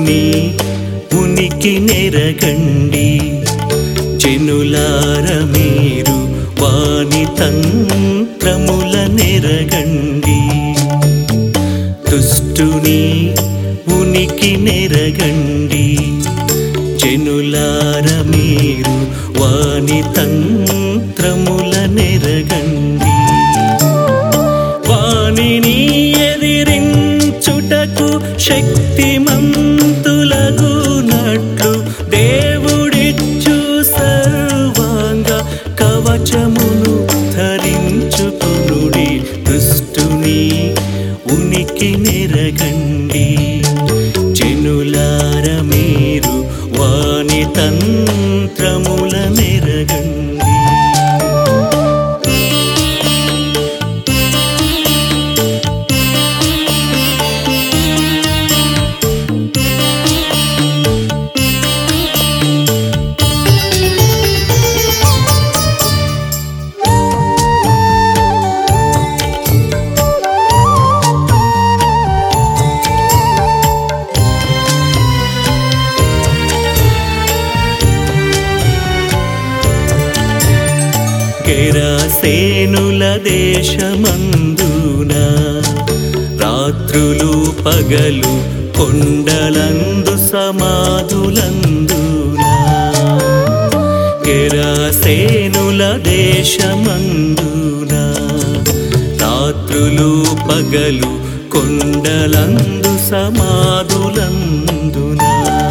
దుష్టుని ఉనికి నెరగండి జనులార మీరు వాని తంత్రముల నెరగండి దుష్టుని ఉనికి నెరగండి జనులార మీరు వాని తంత్రముల నెరగండి వానిని ఎదిరించుటకు శక్తిమంతులగునట్లు దేవుడిచ్చు సర్వాంగ కవచమును ధరించుకునుడి దుష్టుని ఉనికి నెరగండి జనులార మీరు వాని తంత్రముల నెరగండి గెరాసేనుల దేశమందున రాత్రులు పగలు కొండలందు సమాధులందున గెరాసేనుల దేశమందున రాత్రులు పగలు కొండలందు సమాధులందున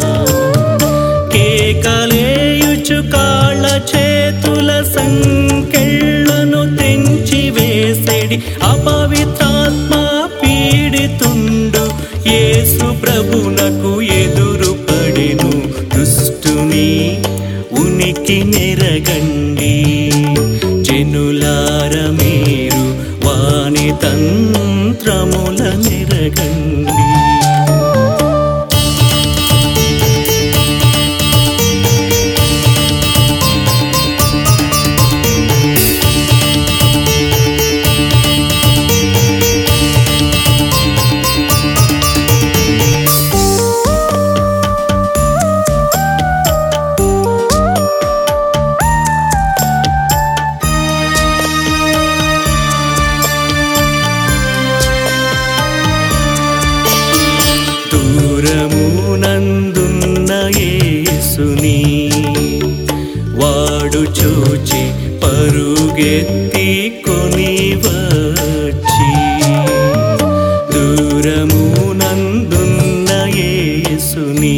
కేకలేయుచు కాళ్ళ చేతుల సంకెళ్ళను తెంచి వేసెడి అపవిత్రాత్మ పీడితుండు యేసు ప్రభునకు ఎదురు పడెను దుష్టుని ఉనికి నెరగండి జనులార మీరు వాని తంత్రముల నెరగండి దూరమునందున్న యేసుని వాడు చూచి పరుగెత్తి కొని వచ్చి దూరమునందున్న యేసుని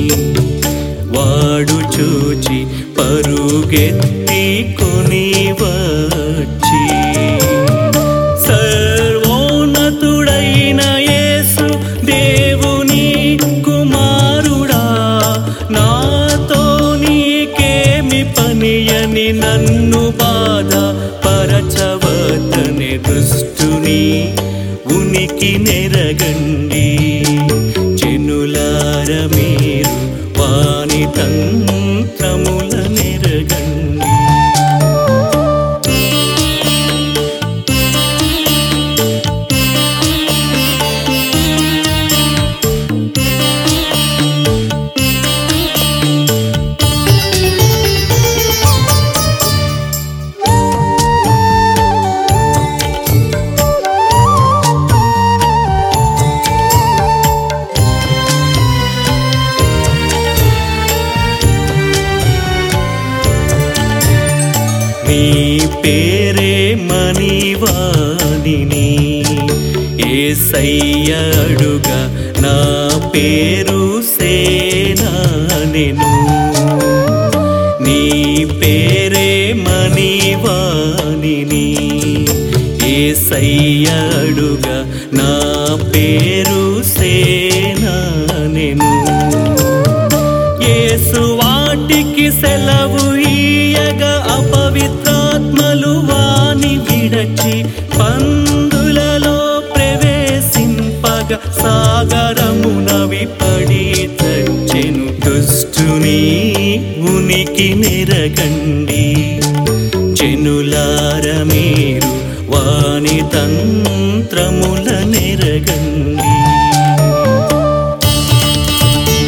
వాడు చూచి పరుగెత్తి కొని వచ్చి సర్వోన్నతుడైన యేసు దేవుని కుమారుడా నాతో నీకేమి పని అని నన్ను బాధ పరచవతని దుష్టుని ఉనికి నెరగండి జనులార మీరు వాని తంత్రముల నెరగండి నీ పేరే మణివాణిని ఏసయ్య అడుగా నా పేరు సేనానెను నీ పేరే మణివాణిని ఏసయ్య అడుగా నా పేరు సేనానెను యేసు వాటికి సెలవు ఈయగా అపవిత్రాత్మలు వాని విడచి పందులలో ప్రవేశింపగ సాగరమునవి పడి చచ్చెను దుష్టుని ఉనికి నెరగండి జనులార మీరు వాని తంత్రముల నెరగండి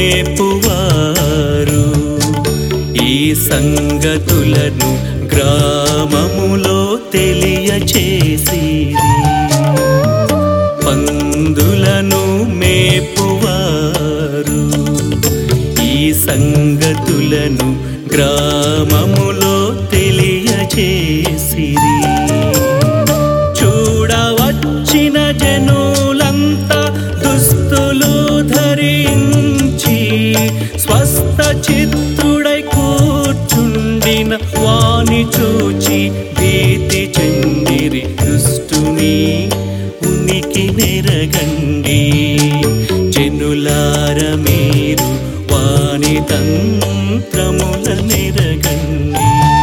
మేపువారు ఈ సంగతులను గ్రామములో తెలియచేసిరి పందులను మేపువారు ఈ సంగతులను గ్రామములో తెలియచేసిరి చూడవచ్చిన జనులంతా దుస్తులు ధరించి స్వస్థ చిత్తుడై కూర్చుండిన వాణి చూచి భీతి చెందిరి దుష్టుని ఉనికి నెరగండి జనులార మీరు వాణి తంత్రముల నెరగండి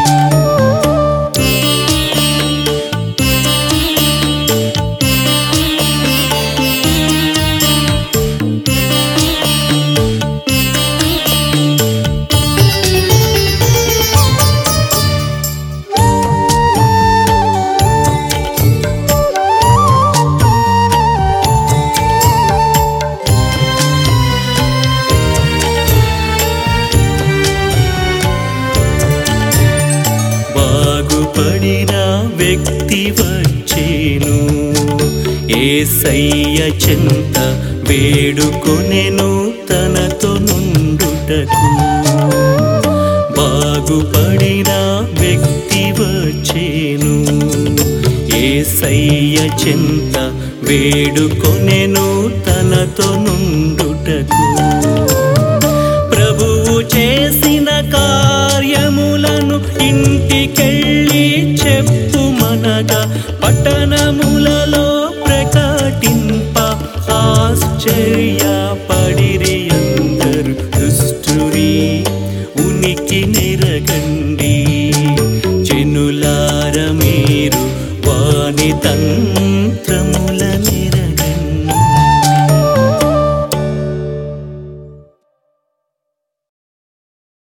బాగుపడిన వ్యక్తి వచ్చేను ఏసయ్య చెంత వేడుకొనెను తనతో నుండుటకు బాగుపడిన వ్యక్తి వచ్చేను ఏసయ్య చెంత వేడుకొనెను తనతో నుండుటకు ప్రభువు చేసిన కార్యములను ఇంటికెళ్ళి చెప్పుమనగా పట్టణములలో ప్రకటింప ఆశ్చర్యపడిరి అందరు దుష్టుని ఉనికి నిరగండి జనులార మీరు వాని తంత్రముల నిర